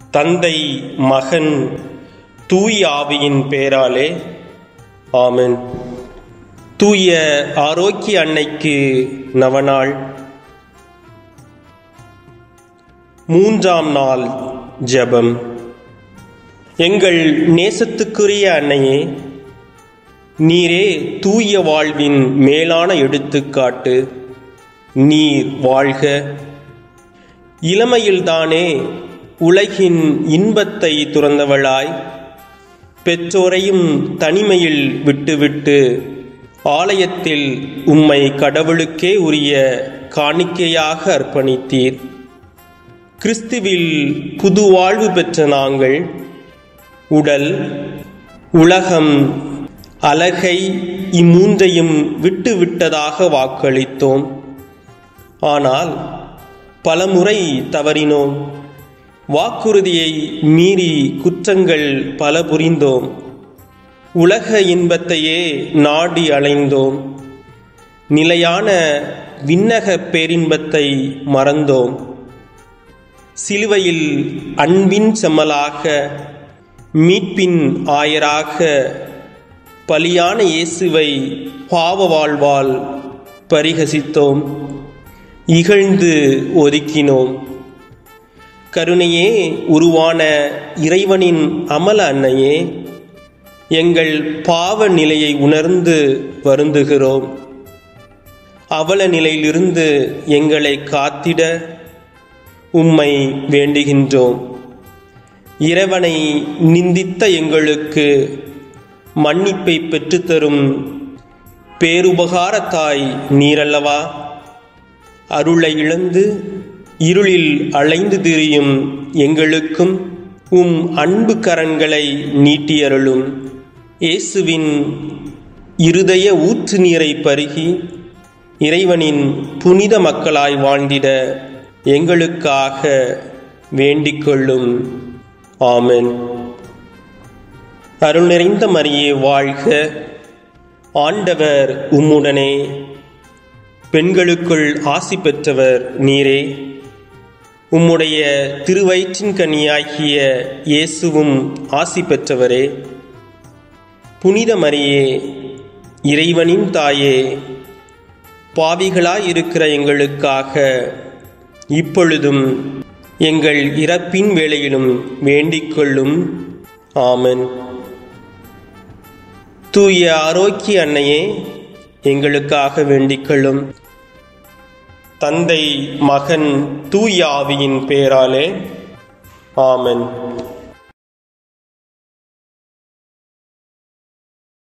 தந்தை மகன் தூய் ஆவியின் பேராலே ஆமென் தூய ஆரோக்கிய அன்னைக்கு நவநாள் மூன்றாம் நாள் ஜெபம் எங்கள் நேசத்துக்குரிய அன்னையே நீரே தூய வாழ்வின் மேலான எடுத்துக்காட்டு நீர் வாழ்க இளமையில்தானே உலகின் இன்பத்தை துறந்தவளாய் பெற்றோரையும் தனிமையில் விட்டுவிட்டு ஆலயத்தில் உம்மை கடவுளுக்கே உரிய காணிக்கையாக அர்ப்பணித்தீர் கிறிஸ்துவில் புது வாழ்வு பெற்ற நாங்கள் உடல் உலகம் அழகை இம்மூன்றையும் விட்டு விட்டதாக வாக்களித்தோம் ஆனால் பலமுறை தவறினோம் வாக்குறுதியை மீறி குற்றங்கள் பல புரிந்தோம் உலக இன்பத்தையே நாடி அலைந்தோம் நிலையான விண்ணக பேரின்பத்தை மறந்தோம் சிலுவையில் அன்பின் செம்மலாக மீட்பின் ஆயராக பலியான இயேசுவை பாவ வாழ்வால் பரிகசித்தோம் இகழ்ந்து ஒதுக்கினோம் கருணையே உருவான இறைவனின் அமல அன்னையே எங்கள் பாவ நிலையை உணர்ந்து வருந்துகிறோம் அவல நிலையிலிருந்து எங்களை காத்திட உம்மை வேண்டுகின்றோம் இறைவனை நிந்தித்த எங்களுக்கு மன்னிப்பை பெற்றுத்தரும் பேருபகாரத்தாய் நீரல்லவா அருளை இழந்து இருளில் அலைந்து திரியும் எங்களுக்கும் உம் அன்பு கரங்களை நீட்டியருளும் இயேசுவின் இருதய ஊற்று நீரை பருகி இறைவனின் புனித மக்களாய் வாழ்ந்திட எங்களுக்காக வேண்டிக் கொள்ளும் ஆமென் அருள் நிறைந்த மரியே வாழ்க ஆண்டவர் உம்முடனே பெண்களுக்குள் ஆசி பெற்றவர் நீரே உம்முடைய திருவயிற்றின் கனியாகிய இயேசுவும் ஆசி பெற்றவரே புனித மரியே இறைவனின் தாயே பாவிகளாயிருக்கிற எங்களுக்காக இப்பொழுதும் எங்கள் இறப்பின் வேளையிலும் வேண்டிக் கொள்ளும் ஆமென் தூய ஆரோக்கிய அன்னையே எங்களுக்காக வேண்டிக் கொள்ளும் தந்தை மகன் தூய ஆவியின் பேராலே ஆமென்